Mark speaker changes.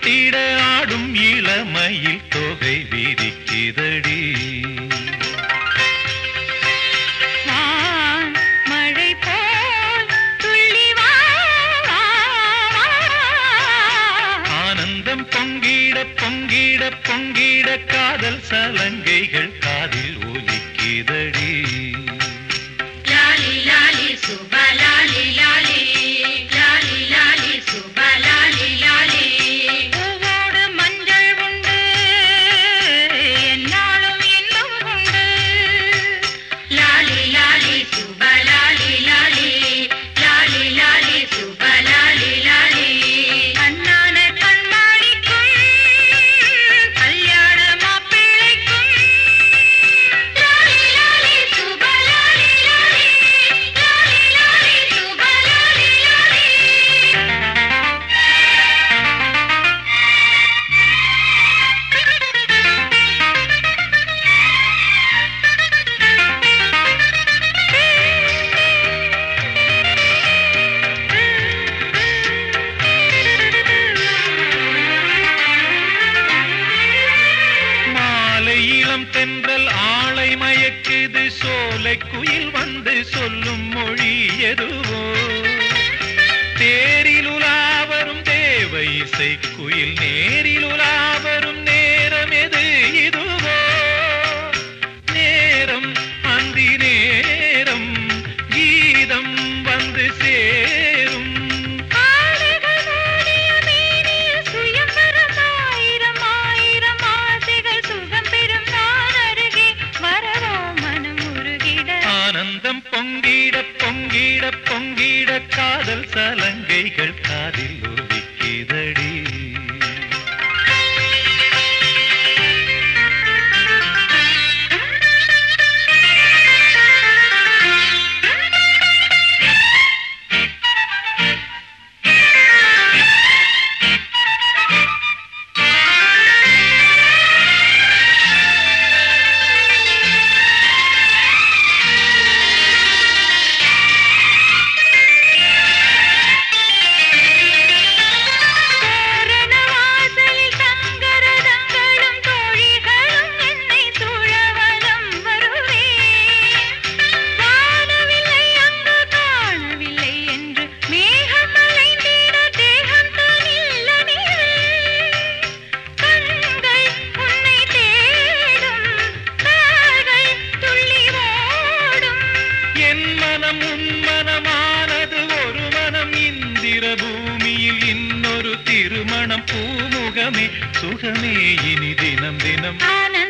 Speaker 1: தொட்டிட ஆடும் இளமையில் தொகை விரிக்குதடி
Speaker 2: வான் மழை போல் துள்ளி வா, வா, வா.
Speaker 1: ஆனந்தம் பொங்கிட பொங்கிட பொங்கிட காதல் சலங்கைகள் காதில் ஒலிக்குதடி
Speaker 2: லாலி லாலி சுப லாலி லாலி லாலி லாலி சுப லாலி லாலி பூவோடு மஞ்சள் உண்டு என்னாலும் இன்னும் உண்டு லாலி லாலி சுப லாலி லாலி லாலி லாலி சுப லாலி லாலி கண்ணான கண்மாணிக்கும் கல்யாண மாப்பிள்ளைக்கும் லாலி லாலி சுப லாலி லாலி லாலி லாலி சுப லாலி லாலி
Speaker 1: மாலை இளம் தென்றல் ஆளை மயக்குது சோலை குயில் வந்து சொல்லும் மொழி எதுவோ தேரில் உலாவரும் தேவ இசை குயில் நேரில் உலாவரும் நேரம் எது இதுவோ நேரம் அந்தி நேரம் கீதம் வந்து சேரும்
Speaker 2: ஆடைகள் மூடிய மேனியில் சுயம்பரம் ஆயிரம் ஆயிரம் ஆசைகள் சுகம் பெறும் நான் அருகே வரவோ மனம் உருகிட
Speaker 1: ஆனந்தம் பொங்கிட பொங்கிட பொங்கிட காதல் சலங்கைகள் காதில் ஒலிக்குதடி
Speaker 2: தோரண வாசலில் தங்கரதங்களும் தோழிகளும் என்னை சூழவலம் வருவேன் வானவில்லை அங்கு காணவில்லை என்று மேகம் மலைந்திட தேகம் தனில்ல கண்கள் உன்னை தேடும் கால்கள் துள்ளி ஓடும்
Speaker 1: என் மனம் உன் மனமானது ஒரு மனம் இந்திர பூமியில் இன்னொரு திருமணம் பூமுகமே சுகமே இனி தினம் தினம்
Speaker 2: ஆனந்த